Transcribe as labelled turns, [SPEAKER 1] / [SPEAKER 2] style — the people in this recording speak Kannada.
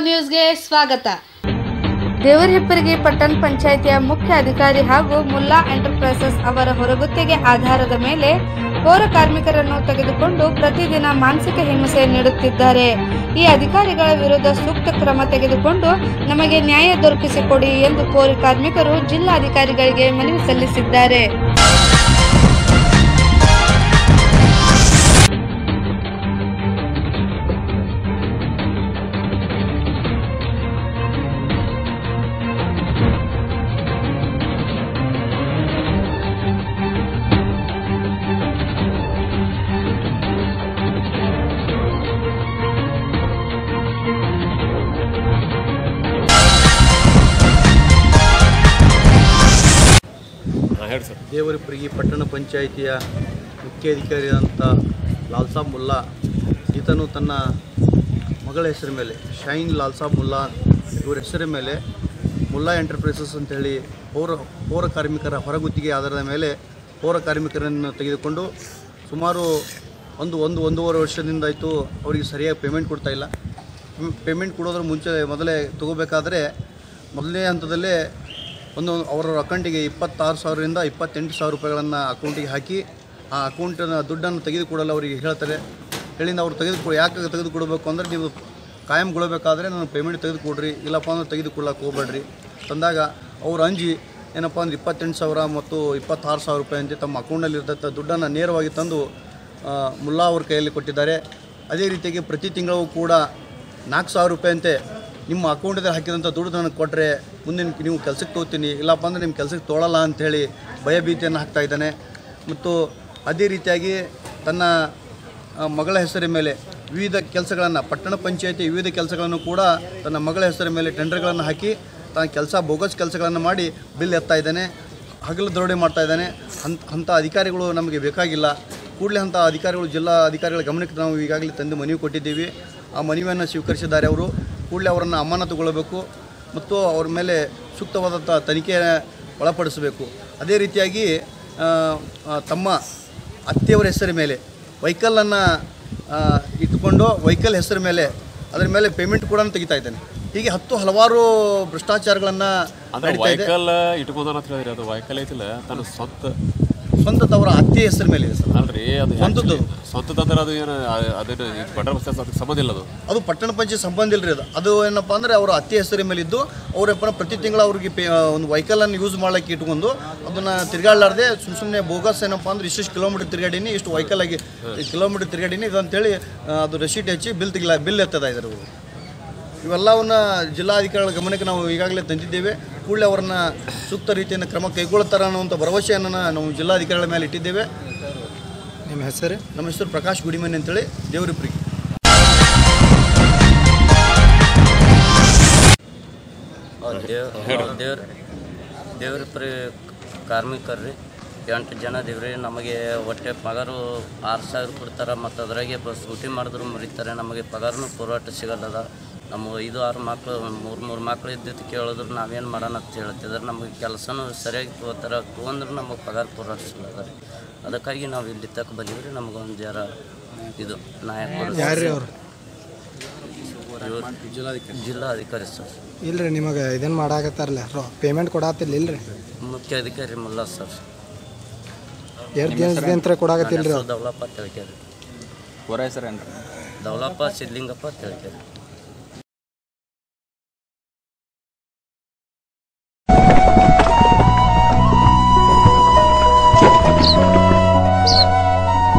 [SPEAKER 1] ನ್ಯೂಸ್ಗೆ ಸ್ವಾಗತ
[SPEAKER 2] ದೇವರಹಿಪ್ಪರಿಗೆ ಪಟ್ಟಣ ಪಂಚಾಯಿತಿಯ ಮುಖ್ಯ ಅಧಿಕಾರಿ ಹಾಗೂ ಮುಲ್ಲಾ ಎಂಟರ್ಪ್ರೈಸಸ್ ಅವರ ಹೊರಗುತ್ತಿಗೆ ಆಧಾರದ ಮೇಲೆ ಪೌರ ಕಾರ್ಮಿಕರನ್ನು ತೆಗೆದುಕೊಂಡು ಪ್ರತಿದಿನ ಮಾನಸಿಕ ಹಿಂಸೆ ನೀಡುತ್ತಿದ್ದಾರೆ ಈ ಅಧಿಕಾರಿಗಳ ವಿರುದ್ಧ ಸೂಕ್ತ ಕ್ರಮ ತೆಗೆದುಕೊಂಡು ನಮಗೆ ನ್ಯಾಯ ದೊರಕಿಸಿಕೊಡಿ ಎಂದು ಪೌರ ಕಾರ್ಮಿಕರು ಜಿಲ್ಲಾಧಿಕಾರಿಗಳಿಗೆ ಮನವಿ ಸಲ್ಲಿಸಿದ್ದಾರೆ
[SPEAKER 3] ಹಾಂ ಹೇಳಿ ಸರ್
[SPEAKER 4] ದೇವರಪುರಗಿ ಪಟ್ಟಣ ಪಂಚಾಯಿತಿಯ ಮುಖ್ಯಾಧಿಕಾರಿಯಾದಂಥ ಲಾಲ್ಸಾಬ್ ಮುಲ್ಲಾ ಈತನು ತನ್ನ ಮಗಳ ಹೆಸರ ಮೇಲೆ ಶೈನ್ ಲಾಲ್ಸಾಬ್ ಮುಲ್ಲಾ ಇವರ ಹೆಸರ ಮೇಲೆ ಮುಲ್ಲಾ ಎಂಟರ್ಪ್ರೈಸಸ್ ಅಂತೇಳಿ ಪೌರ ಪೌರ ಕಾರ್ಮಿಕರ ಹೊರಗುತ್ತಿಗೆ ಆಧಾರದ ಮೇಲೆ ಪೌರ ಕಾರ್ಮಿಕರನ್ನು ತೆಗೆದುಕೊಂಡು ಸುಮಾರು ಒಂದು ಒಂದು ಒಂದೂವರೆ ವರ್ಷದಿಂದ ಆಯಿತು ಅವರಿಗೆ ಸರಿಯಾಗಿ ಪೇಮೆಂಟ್ ಕೊಡ್ತಾ ಇಲ್ಲ ಪೇಮೆಂಟ್ ಕೊಡೋದ್ರ ಮುಂಚೆ ಮೊದಲೇ ತಗೋಬೇಕಾದ್ರೆ ಮೊದಲನೇ ಹಂತದಲ್ಲೇ ಒಂದು ಅವರ ಅಕೌಂಟಿಗೆ ಇಪ್ಪತ್ತಾರು ಸಾವಿರದಿಂದ ಇಪ್ಪತ್ತೆಂಟು ಸಾವಿರ ರೂಪಾಯಿಗಳನ್ನು ಅಕೌಂಟಿಗೆ ಹಾಕಿ ಆ ಅಕೌಂಟಿನ ದುಡ್ಡನ್ನು ತೆಗೆದುಕೊಡಲು ಅವರಿಗೆ ಹೇಳ್ತಾರೆ ಹೇಳಿಂದ ಅವ್ರು ತೆಗೆದುಕೊ ಯಾಕೆ ತೆಗೆದುಕೊಡ್ಬೇಕು ಅಂದರೆ ನೀವು ಕಾಯಂಗೊಳ್ಬೇಕಾದ್ರೆ ನಾನು ಪೇಮೆಂಟ್ ತೆಗೆದುಕೊಡ್ರಿ ಇಲ್ಲಪ್ಪ ಅಂದ್ರೆ ತೆಗೆದುಕೊಳ್ಳಕ್ಕೆ ಹೋಗ್ಬೇಡ್ರಿ ತಂದಾಗ ಅವ್ರು ಅಂಜಿ ಏನಪ್ಪ ಅಂದ್ರೆ ಇಪ್ಪತ್ತೆಂಟು ಸಾವಿರ ಮತ್ತು ಇಪ್ಪತ್ತಾರು ಸಾವಿರ ರೂಪಾಯಿ ಅಂತ ತಮ್ಮ ಅಕೌಂಟಲ್ಲಿ ಇರ್ತಂಥ ದುಡ್ಡನ್ನು ನೇರವಾಗಿ ತಂದು ಆ, ಮುಲ್ಲಾ ಅವ್ರ ಕೈಯಲ್ಲಿ ಕೊಟ್ಟಿದ್ದಾರೆ ಅದೇ ರೀತಿಯಾಗಿ ಪ್ರತಿ ತಿಂಗಳು ಕೂಡ ನಾಲ್ಕು ಸಾವಿರ ರೂಪಾಯಿ ಅಂತೆ ನಿಮ್ಮ ಅಕೌಂಟಿಗೆ ಹಾಕಿದಂಥ ದುಡ್ಡು ನನಗೆ ಕೊಟ್ಟರೆ ಮುಂದೆ ನಿಮ್ಗೆ ನೀವು ಕೆಲಸಕ್ಕೆ ತೊಗೋತೀನಿ ಇಲ್ಲಪ್ಪ ಅಂದರೆ ನಿಮ್ಮ ಕೆಲಸಕ್ಕೆ ತೊಗೊಳಲ್ಲ ಅಂಥೇಳಿ ಭಯಭೀತಿಯನ್ನು ಹಾಕ್ತಾ ಇದ್ದಾನೆ ಮತ್ತು ಅದೇ ರೀತಿಯಾಗಿ ತನ್ನ ಆ, ಮಗಳ ಹೆಸರ ಮೇಲೆ ವಿವಿಧ ಕೆಲಸಗಳನ್ನು ಪಟ್ಟಣ ಪಂಚಾಯತಿ ವಿವಿಧ ಕೆಲಸಗಳನ್ನು ಕೂಡ ತನ್ನ ಮಗಳ ಹೆಸರ ಮೇಲೆ ಟೆಂಡರ್ಗಳನ್ನು ಹಾಕಿ ತನ್ನ ಕೆಲಸ ಬೋಗಸ್ ಕೆಲಸಗಳನ್ನು ಮಾಡಿ ಬಿಲ್ ಎತ್ತಾ ಇದ್ದಾನೆ ಹಗಲು ದರೋಡೆ ಮಾಡ್ತಾ ಇದ್ದಾನೆ ಅಂಥ ಅಂಥ ಅಧಿಕಾರಿಗಳು ನಮಗೆ ಬೇಕಾಗಿಲ್ಲ ಕೂಡಲೇ ಅಂಥ ಅಧಿಕಾರಿಗಳು ಜಿಲ್ಲಾ ಅಧಿಕಾರಿಗಳ ಗಮನಕ್ಕೆ ನಾವು ಈಗಾಗಲೇ ತಂದು ಮನವಿ ಕೊಟ್ಟಿದ್ದೀವಿ ಆ ಮನವಿಯನ್ನು ಸ್ವೀಕರಿಸಿದ್ದಾರೆ ಅವರು ಕೂಡಲೇ ಅವರನ್ನು ಅಮಾನತುಗೊಳ್ಳಬೇಕು ಮತ್ತು ಅವ್ರ ಮೇಲೆ ಸೂಕ್ತವಾದಂಥ ತನಿಖೆ ಒಳಪಡಿಸಬೇಕು ಅದೇ ರೀತಿಯಾಗಿ ಆ, ಆ, ತಮ್ಮ ಅತ್ತೆಯವರ ಹೆಸರ ಮೇಲೆ ವೆಹಿಕಲನ್ನು ಇಟ್ಟುಕೊಂಡು ವೆಹಿಕಲ್ ಹೆಸರ ಮೇಲೆ ಅದರ ಮೇಲೆ ಪೇಮೆಂಟ್ ಕೂಡ ತೆಗಿತಾ ಇದ್ದಾನೆ ಹೀಗೆ ಹತ್ತು ಹಲವಾರು ಭ್ರಷ್ಟಾಚಾರಗಳನ್ನು
[SPEAKER 3] ಅಂದ್ರೆ
[SPEAKER 4] ನಡೀತಾ ಇದೆ
[SPEAKER 3] ವೈಕಲ್ ಇಟ್ಕೊಂಡಾನ ಅಂತ ಹೇಳಿದ್ರಿ ಅದು ವೈಕಲ್ ಐತಿಲ್ಲ ತನ್ನ ಸ್ವಂತ
[SPEAKER 4] ಸ್ವಂತ ಅವರ ಅತ್ತೆ ಹೆಸರ ಮೇಲೆ ಇದೆ ಸರ್
[SPEAKER 3] ಅಲ್ರಿ ಅದು
[SPEAKER 4] ಸ್ವಂತದ್ದು.
[SPEAKER 3] actually ಸ್ವಂತದಂದ್ರೆ ಅದು ಏನು ಆ- ಅದನ್ನ ಈ ಬಟರ್ ಬಸ್ ಅದಕ್ಕೆ ಸಂಬಂಧ ಇಲ್ಲ ಅದು
[SPEAKER 4] ಅದು ಪಟ್ಟಣ ಪಂಚಾಯತ್ ಸಂಬಂಧ ಇಲ್ರಿ ಅದು ಅದು ಏನಪ್ಪ ಅಂದರೆ ಅವರ ಅತ್ತೆ ಹೆಸರ ಮೇಲೆ ಇದ್ದು ಅವರಪ್ಪ ಪ್ರತಿ ತಿಂಗಳು ಅವ್ರಿಗೆ ಪೇ ಒಂದು ವೆಹಿಕಲನ್ನು ಯೂಸ್ ಮಾಡ್ಲಿಕ್ಕೆ ಇಟ್ಕೊಂಡು ಅದನ್ನು ತಿರುಗಾಡಲಾರ್ದೆ ಸುಮ್ಮ ಸುಮ್ಮನೆ ಬೋಗಸ್ ಏನಪ್ಪ ಅಂದ್ರೆ ಇಷ್ಟಿಷ್ಟು ಕಿಲೋಮೀಟರ್ ತಿರುಗಾಡೀನಿ ಇಷ್ಟು ವೆಹಿಕಲ್ ಆಗಿ ಕಿಲೋಮೀಟರ್ ತಿರುಗಾಡೀನಿ ಇದು ಅಂತೇಳಿ ಆ, ಅದು ರಸೀಟ್ ಹಚ್ಚಿ ಬಿಲ್ ತೆಗಿಲ ಬಿಲ್ ಎತ್ತದ ಇದ್ದಾರೆ ಅವರು ಇವೆಲ್ಲವನ್ನ ಜಿಲ್ಲಾಧಿಕಾರಿಗಳ ಗಮನಕ್ಕೆ ನಾವು ಈಗಾಗಲೇ ತಂದಿದ್ದೇವೆ ಕೂಡಲೇ ಅವರನ್ನ ಸೂಕ್ತ ರೀತಿಯನ್ನು ಕ್ರಮ ಕೈಗೊಳ್ಳುತ್ತಾರೆ ಅನ್ನುವಂಥ ಭರವಸೆಯನ್ನು ನಾವು ಜಿಲ್ಲಾಧಿಕಾರಿಗಳ ಮೇಲೆ ಇಟ್ಟಿದ್ದೇವೆ
[SPEAKER 5] ನಿಮ್ಮ ಹೆಸರು
[SPEAKER 4] ನಮ್ಮ ಹೆಸರು ಪ್ರಕಾಶ್ ಗುಡಿಮನಿ ಅಂತೇಳಿ ದೇವರಿಪ್ರಿಗೆ
[SPEAKER 6] ದೇವ್ರ ದೇವ್ರ ದೇವ್ರ ಪ್ರಿ ಕಾರ್ಮಿಕರು ರೀ ಎಂಟು ಜನ ದೇವ್ರಿ ನಮಗೆ ಹೊಟ್ಟೆ ಪಗಾರು ಆರು ಸಾವಿರ ಕೊಡ್ತಾರೆ ಮತ್ತು ಅದ್ರಾಗೆ ಬಸ್ ಸ್ಕೂಟಿ ಮಾಡಿದ್ರು ಮುರಿತಾರೆ ನಮಗೆ ಪಗಾರನೂ ಪೂರಾಟ ಸಿಗಲ್ಲದ ನಮ್ಮ ಐದು ಆರು ಮಕ್ಕಳು ಮೂರು ಮೂರು ಮಕ್ಳು ಇದ್ದಿದ್ದು ಕೇಳಿದ್ರು ನಾವೇನು ಮಾಡೋಣ ಅಂತ ಹೇಳ್ತಿದ್ದಾರೆ ನಮಗೆ ಕೆಲಸನೂ ಸರಿಯಾಗಿ ತೊಗೋತಾರೆ ತೊಗೊಂಡ್ರು ನಮಗೆ ಪಗಾರ ಪೂರಾಟ ಸಿಗಲ್ಲ ರೀ ಅದಕ್ಕಾಗಿ ನಾವು ಇಲ್ಲಿ ತಕ್ಕ ಬಂದಿವ್ರಿ ನಮಗೊಂದು ಜರ ಇದು ನ್ಯಾಯ
[SPEAKER 5] ಯಾರ್ರೀ ಅವ್ರು
[SPEAKER 6] ಜಿಲ್ಲಾಧಿಕಾರಿ ಜಿಲ್ಲಾಧಿಕಾರಿ ಸರ್
[SPEAKER 5] ಇಲ್ರಿ ನಿಮಗೆ ಇದನ್ನು ಮಾಡಾಕತ್ತಾರಲ್ಲ ರೊ ಪೇಮೆಂಟ್ ಕೊಡಾತಿಲ್ಲ ಇಲ್ರಿ
[SPEAKER 6] ಮುಖ್ಯ ಅಧಿಕಾರಿ ಮುಲ್ಲಾ ಸರ್
[SPEAKER 5] ಎರಡು ದಿನದಿಂದ ಕೊಡಾಕತ್ತಿಲ್ರಿ ಅವ್ರು
[SPEAKER 6] ದೌಲಪ್ಪ ತಿಳ್ಕೇರಿ
[SPEAKER 7] ಹೊರ ಹೆಸರೇನ್ರಿ
[SPEAKER 6] ದೌಲಪ್ಪ ಸಿದ್ಲಿಂಗಪ್ಪ ತಿಳ್ಕೇರಿ